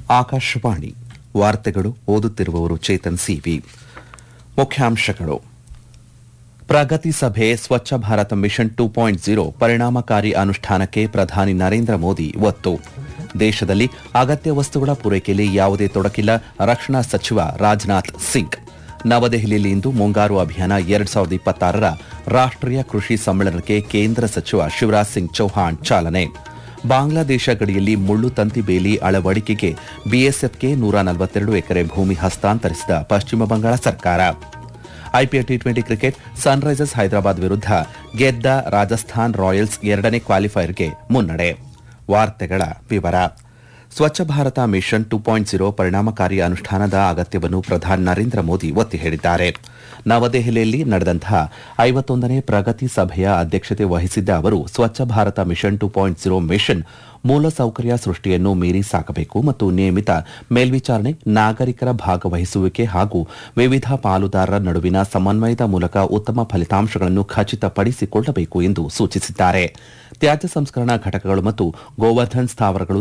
ಆಕಾಶವಾಣಿ ವಾರ್ತೆಗಳು ಓದುತ್ತಿರುವವರು ಚೇತನ್ ಸಿವಿ ಮುಖ್ಯಾಂಶಗಳು ಪ್ರಗತಿ ಸಭೆ Swachh Bharat Mission two point zero ಪರಿಣಾಮಕಾರಿ ಅನುಷ್ಠಾನಕ್ಕೆ ಪ್ರಧಾನಿ ನರೇಂದ್ರ ಮೋದಿ ಒತ್ತು ದೇಶದಲ್ಲಿ ಅಗತ್ಯ ವಸ್ತುಗಳ ಪೂರೈಕೆಯಲ್ಲಿ ಯಾವುದೇ ತೊಡಕಿಲ್ಲ ರಕ್ಷಣಾ ಸಚಿವ ರಾಜನಾಥ್ ಸಿಂಗ್ ನವದೆಹಲಿಯಲ್ಲಿ ಇಂದು ಮುಂಗಾರು ಅಭಿಯಾನ ಎರಡ್ ಸಾವಿರದ ಇಪ್ಪತ್ತಾರರ ರಾಷ್ಟೀಯ ಕೃಷಿ ಸಮ್ಮೇಳನಕ್ಕೆ ಕೇಂದ್ರ ಸಚಿವ ಶಿವರಾಜ್ ಸಿಂಗ್ ಚೌಹಾಣ್ ಚಾಲನೆ ಬಾಂಗ್ಲಾದೇಶ ಗಡಿಯಲ್ಲಿ ಮುಳ್ಳು ತಂತಿ ಬೇಲಿ ಅಳವಡಿಕೆಗೆ ಬಿಎಸ್ಎಫ್ಗೆ ನೂರ ನಲವತ್ತೆರಡು ಎಕರೆ ಭೂಮಿ ಹಸ್ತಾಂತರಿಸಿದ ಪಶ್ಚಿಮ ಬಂಗಾಳ ಸರ್ಕಾರ IPL T twenty cricket Sunrisers Hyderabad ವಿರುದ್ಧ ಗೆದ್ದ ರಾಜಸ್ಥಾನ್ ರಾಯಲ್ಸ್ ಎರಡನೇ ಕ್ವಾಲಿಫೈಯರ್ಗೆ ಮುನ್ನಡೆ ವಾರ್ತೆಗಳ ವಿವರ Swachh Bharat Mission two point zero ಪರಿಣಾಮಕಾರಿ ಅನುಷ್ಠಾನದ ಅಗತ್ಯವನ್ನು ಪ್ರಧಾನಿ ನರೇಂದ್ರ ಮೋದಿ ಒತ್ತಿ ಹೇಳಿದ್ದಾರೆ ನವದೆಹಲಿಯಲ್ಲಿ ನಡೆದಂತಹ ಐವತ್ತೊಂದನೇ ಪ್ರಗತಿ ಸಭೆಯ ಅಧ್ಯಕ್ಷತೆ ವಹಿಸಿದ್ದ ಅವರು Swachh Bharat Mission two point zero mission ಮೂಲಸೌಕರ್ಯ ಸೃಷ್ಟಿಯನ್ನು ಮೀರಿ ಸಾಕಬೇಕು ಮತ್ತು ನಿಯಮಿತ ಮೇಲ್ವಿಚಾರಣೆ ನಾಗರಿಕರ ಭಾಗವಹಿಸುವಿಕೆ ಹಾಗೂ ವಿವಿಧ ಪಾಲುದಾರರ ನಡುವಿನ ಸಮನ್ವಯದ ಮೂಲಕ ಉತ್ತಮ ಫಲಿತಾಂಶಗಳನ್ನು ಖಚಿತಪಡಿಸಿಕೊಳ್ಳಬೇಕು ಎಂದು ಸೂಚಿಸಿದ್ದಾರೆ ತ್ಯಾಜ್ಯ ಸಂಸ್ಕರಣಾ ಘಟಕಗಳು ಮತ್ತು ಗೋವರ್ಧನ್ ಸ್ಥಾವರಗಳು